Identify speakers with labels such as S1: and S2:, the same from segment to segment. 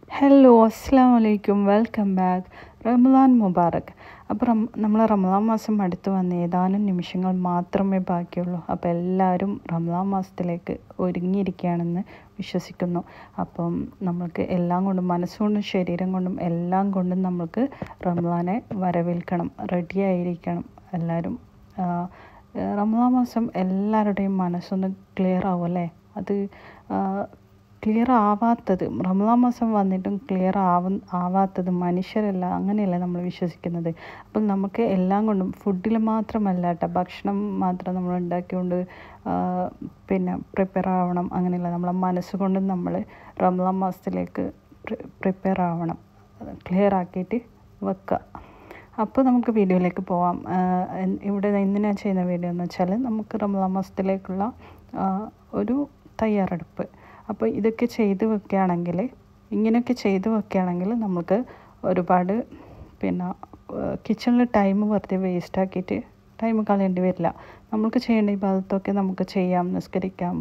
S1: hello അസ്സാം വലൈക്കും welcome back Ramadan Mubarak അപ്പോൾ റം നമ്മൾ റമദാൻ മാസം അടുത്ത് വന്ന് ഏതാനും നിമിഷങ്ങൾ മാത്രമേ ബാക്കിയുള്ളൂ അപ്പോൾ എല്ലാവരും റമദാൻ മാസത്തിലേക്ക് ഒരുങ്ങിയിരിക്കുകയാണെന്ന് വിശ്വസിക്കുന്നു അപ്പം നമ്മൾക്ക് എല്ലാം കൊണ്ടും മനസ്സുകൊണ്ടും ശരീരം കൊണ്ടും എല്ലാം കൊണ്ടും നമ്മൾക്ക് റമദാനെ വരവേൽക്കണം റെഡി ആയിരിക്കണം എല്ലാവരും ആ, റമദാൻ മാസം എല്ലാവരുടെയും മനസ്സൊന്ന് ക്ലിയർ ആവും അല്ലേ അത് ക്ലിയർ ആവാത്തത് റമദാൻ മാസം വന്നിട്ടും ക്ലിയർ ആവ ആവാത്തത് മനുഷ്യരല്ല അങ്ങനെയല്ല നമ്മൾ വിശ്വസിക്കുന്നത് അപ്പം നമുക്ക് എല്ലാം കൊണ്ടും ഫുഡിൽ മാത്രമല്ല കേട്ടോ ഭക്ഷണം മാത്രം നമ്മൾ ഉണ്ടാക്കിക്കൊണ്ട് ആ, പിന്നെ പ്രിപ്പയർ ആവണം അങ്ങനെയല്ല നമ്മളെ മനസ്സുകൊണ്ടും നമ്മൾ റമദാൻ മാസത്തിലേക്ക് പ്രിപ്പയർ ആവണം ക്ലിയർ ആക്കിയിട്ട് വെക്കുക അപ്പോൾ നമുക്ക് വീഡിയോയിലേക്ക് പോവാം ആഹ് എൻ- ഇവിടെ ഇന്ന് ഞാൻ ചെയ്യുന്ന വീഡിയോ എന്ന് വെച്ചാൽ നമുക്ക് റമദാൻ മാസത്തിലേക്കുള്ള ആഹ് ഒരു തയ്യാറെടുപ്പ് അപ്പോൾ ഇതൊക്കെ ചെയ്ത് വെക്കുകയാണെങ്കിൽ ഇങ്ങനെയൊക്കെ ചെയ്ത് വെക്കുകയാണെങ്കിൽ നമുക്ക് ഒരുപാട് പിന്നെ കിച്ചണിൽ ടൈം വെറുതെ വേസ്റ്റ് ആക്കിയിട്ട് ടൈം കളയേണ്ടി വരില്ല നമുക്ക് ചെയ്യേണ്ട ഈ ഭാഗത്തൊക്കെ നമുക്ക് ചെയ്യാം നിസ്കരിക്കാം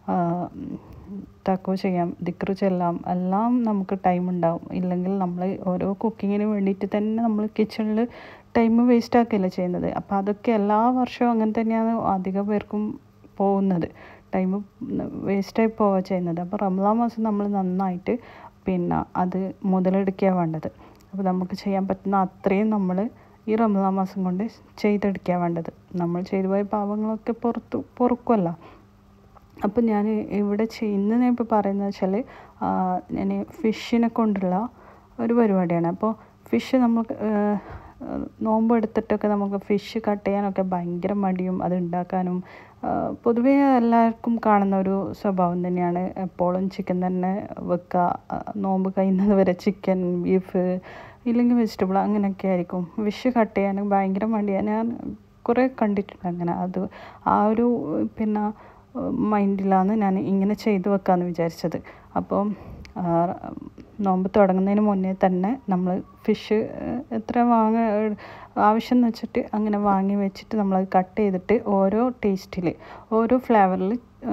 S1: തക്കോ ചെയ്യാം ദിക്റ് ചെല്ലാം എല്ലാം നമുക്ക് ടൈം ഉണ്ടാവും ഇല്ലെങ്കിൽ നമ്മൾ ഓരോ കുക്കിങ്ങിന് വേണ്ടിയിട്ട് തന്നെ നമ്മൾ കിച്ചണിൽ ടൈം വേസ്റ്റ് ആക്കുകയല്ല ചെയ്യുന്നത് അപ്പോൾ അതൊക്കെ എല്ലാ വർഷവും അങ്ങനെ തന്നെയാണ് അധിക പേർക്കും പോകുന്നത് ടൈം വേസ്റ്റായി പോവുക ചെയ്യുന്നത് അപ്പോൾ റമദാൻ മാസം നമ്മൾ നന്നായിട്ട് പിന്നെ അത് മുതലെടുക്കുക വേണ്ടത് അപ്പോൾ നമുക്ക് ചെയ്യാൻ പറ്റുന്ന അത്രയും നമ്മൾ ഈ റമദാൻ മാസം കൊണ്ട് ചെയ്തെടുക്കുക വേണ്ടത് നമ്മൾ ചെയ്തു പോയ പാവങ്ങളൊക്കെ പുറത്തു പൊറുക്കുമല്ലോ അപ്പം ഞാൻ ഇവിടെ ചെയ്യുന്നത് ഞാൻ ഇപ്പോൾ പറയുന്നത് വെച്ചാൽ ഞാൻ ഫിഷിനെ കൊണ്ടുള്ള ഒരു പരിപാടിയാണ് അപ്പോൾ ഫിഷ് നമുക്ക് നോമ്പ് എടുത്തിട്ടൊക്കെ നമുക്ക് ഫിഷ് കട്ട് ചെയ്യാനൊക്കെ ഭയങ്കര മടിയും അത് ഉണ്ടാക്കാനും ആ, പൊതുവേ എല്ലാവർക്കും കാണുന്ന ഒരു സ്വഭാവം തന്നെയാണ് എപ്പോഴും ചിക്കൻ തന്നെ വെക്കുക ആ, നോമ്പ് കഴിയുന്നത് വരെ ചിക്കൻ ബീഫ് ഇല്ലെങ്കിൽ വെജിറ്റബിൾ അങ്ങനെയൊക്കെ ആയിരിക്കും ഫിഷ് കട്ട് ചെയ്യാൻ ഭയങ്കര മടിയാണ് ഞാൻ കുറേ കണ്ടിട്ടുണ്ട് അങ്ങനെ അത് ആ ഒരു പിന്നെ മൈൻഡിലാണ് ഞാൻ ഇങ്ങനെ ചെയ്തു വെക്കാമെന്ന് വിചാരിച്ചത് അപ്പോൾ ആ, നോമ്പ് തുടങ്ങുന്നതിന് മുന്നേ തന്നെ നമ്മൾ ഫിഷ് എത്ര വാങ്ങ ആവശ്യം എന്ന് വെച്ചിട്ട് അങ്ങനെ വാങ്ങി വെച്ചിട്ട് നമ്മളത് കട്ട് ചെയ്തിട്ട് ഓരോ ടേസ്റ്റിൽ ഓരോ ഫ്ലേവറിൽ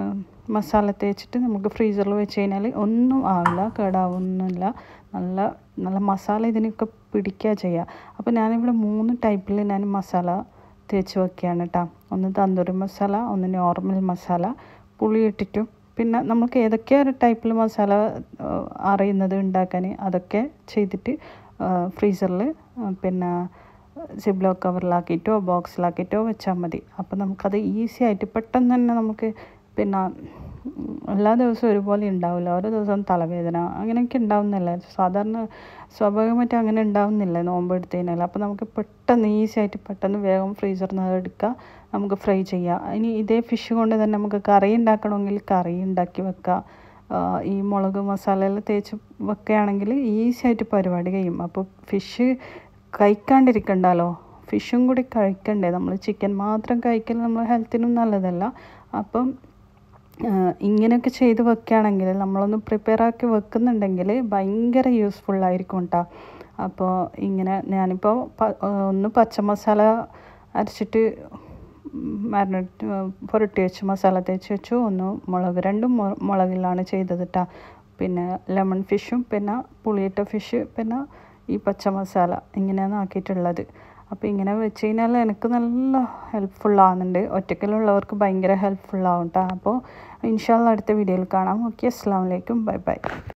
S1: മസാല തേച്ചിട്ട് നമുക്ക് ഫ്രീസറിൽ വെച്ച് കഴിഞ്ഞാൽ ഒന്നും ആവില്ല കേടാവുന്നില്ല നല്ല നല്ല മസാല ഇതിനൊക്കെ പിടിക്കുക ചെയ്യുക അപ്പോൾ ഞാനിവിടെ മൂന്ന് ടൈപ്പിൽ ഞാൻ മസാല തേച്ച് വെക്കുകയാണ് കേട്ടോ ഒന്ന് തന്തൂരി മസാല ഒന്ന് നോർമൽ മസാല പുളി ഇട്ടിട്ടും പിന്നെ നമുക്ക് ഏതൊക്കെ ഒരു ടൈപ്പിൽ മസാല ആ, അറിയുന്നത് ഉണ്ടാക്കാൻ അതൊക്കെ ചെയ്തിട്ട് ഫ്രീസറിൽ പിന്നെ സിബ്ലോ കവറിലാക്കിയിട്ടോ ബോക്സിലാക്കിയിട്ടോ വെച്ചാൽ മതി അപ്പോൾ നമുക്കത് ഈസി ആയിട്ട് പെട്ടെന്ന് തന്നെ നമുക്ക് പിന്നെ ഉം, എല്ലാ ദിവസവും ഒരുപോലെ ഉണ്ടാവില്ല ഓരോ ദിവസവും തലവേദന അങ്ങനെയൊക്കെ ഉണ്ടാവുന്നില്ല സാധാരണ സ്വാഭാവികമായിട്ട് അങ്ങനെ ഉണ്ടാവുന്നില്ല നോമ്പ് എടുത്ത് കഴിഞ്ഞാൽ അപ്പോൾ നമുക്ക് പെട്ടെന്ന് ഈസി ആയിട്ട് പെട്ടെന്ന് വേഗം ഫ്രീസറിൽ നിന്ന് എടുക്കുക നമുക്ക് ഫ്രൈ ചെയ്യാം ഇനി ഇതേ ഫിഷ് കൊണ്ട് തന്നെ നമുക്ക് കറി ഉണ്ടാക്കണമെങ്കിൽ കറി ഉണ്ടാക്കി വെക്കാം ആ, ഈ മുളക് മസാലയെല്ലാം തേച്ച് വെക്കുകയാണെങ്കിൽ ഈസി ആയിട്ട് പരിപാടി കഴിയും അപ്പോൾ ഫിഷ് കഴിക്കാണ്ടിരിക്കണ്ടല്ലോ ഫിഷും കൂടി കഴിക്കണ്ടേ നമ്മൾ ചിക്കൻ മാത്രം കഴിക്കൽ നമ്മൾ ഹെൽത്തിനും നല്ലതല്ല അപ്പം ആ, ഇങ്ങനെയൊക്കെ ചെയ്ത് വെക്കുകയാണെങ്കിൽ നമ്മളൊന്ന് പ്രിപ്പയർ ആക്കി വെക്കുന്നുണ്ടെങ്കിൽ ഭയങ്കര യൂസ്ഫുൾ ആയിരിക്കും കേട്ടോ അപ്പോൾ ഇങ്ങനെ ഞാനിപ്പോൾ പ- ഒന്ന് പച്ച മസാല അരച്ചിട്ട് മാരിനേറ്റ് പുരട്ടി വെച്ച് മസാല തേച്ച് വെച്ചു ഒന്ന് മുളക് രണ്ടും മു- മുളകിലാണ് ചെയ്തത് കേട്ടോ പിന്നെ ലെമൺ ഫിഷും പിന്നെ പുളിയിട്ട ഫിഷ് പിന്നെ ഈ പച്ച മസാല ഇങ്ങനെയാണ് ആക്കിയിട്ടുള്ളത് അപ്പോൾ ഇങ്ങനെ വെച്ച് കഴിഞ്ഞാൽ എനിക്ക് നല്ല ഹെൽപ്ഫുൾ ആവുന്നുണ്ട് ഒറ്റയ്ക്കലുള്ളവർക്ക് ഭയങ്കര ഹെൽപ്ഫുൾ ആവും കേട്ടോ അപ്പോൾ ഇൻഷാല്ല അടുത്ത വീഡിയോയിൽ കാണാം ഓക്കെ അസ്സാം വലൈക്കും ബൈ ബൈ